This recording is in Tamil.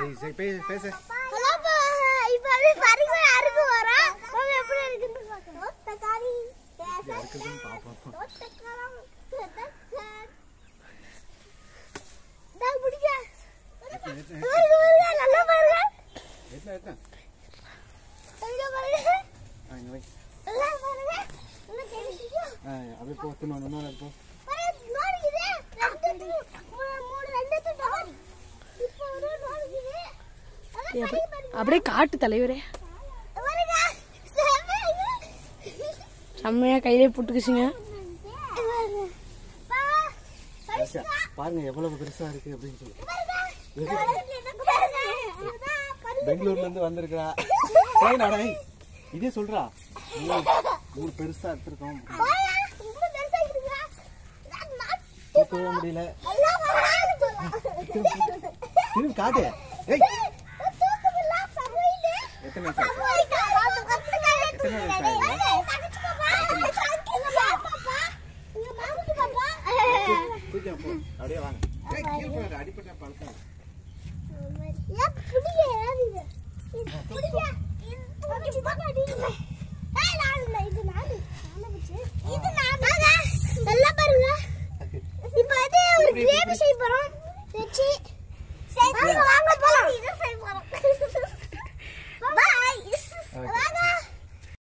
சரி சரி பேசு பேசு ஹலோ பா இப்போ அப்படியே பறிக்க அறுக்கு வரோம் அவங்க எப்படி இருக்குன்னு பார்க்கலாம் தக்காளி இருக்குதுன்னு பார்ப்போம் நான் பிடிக்க எத்தனை, எத்தனை, பாருங்க, பாருங்க, நல்லா பாருங்க எத்தனை, எத்தனை? இங்க பாருங்க ஆ, இங்க வை. நல்லா பாருங்க நல்லா தெரியுது ஆ, அப்படியே போ இன்னொன்று இன்னொன்று போ பாருங்க நோடிக்குது ரெண்டு மூணு மூணு ரெண்டு துண்டு இப்போ ஒரு நோடிக்குது அதான் அப்படி- பாருங்க அப்படியே காட்டு தலைவரே பாருங்க செமையா செம்மையா கையிலே புட்டுக்குச்சுங்க ஆச்சா, பாருங்க எவ்வளவு பெருசா இருக்கு அப்படின்னு சொல்லி பெங்களூர்ல இருந்து வந்திருக்கா ஏய் நாடா ஏய், இதே சொல்றா மூணு மூணு பெருசா எடுத்திருக்கோம் தூக்கவே முடியல திரும்பி காட்டு ஏய் எத்தனை நிமிஷம் தூக்கி போ அப்படியே வாங்க ஏய், கீழே போடாத, அடிபட்டா பழக்கம் நல்லா பாருங்க இப்ப வந்து ஒரு கிரேவி செய்ய போறோம் வச்சு வாங்க வாங்க போலாம் இதை செய்ய போறோம் பாய் வாங்க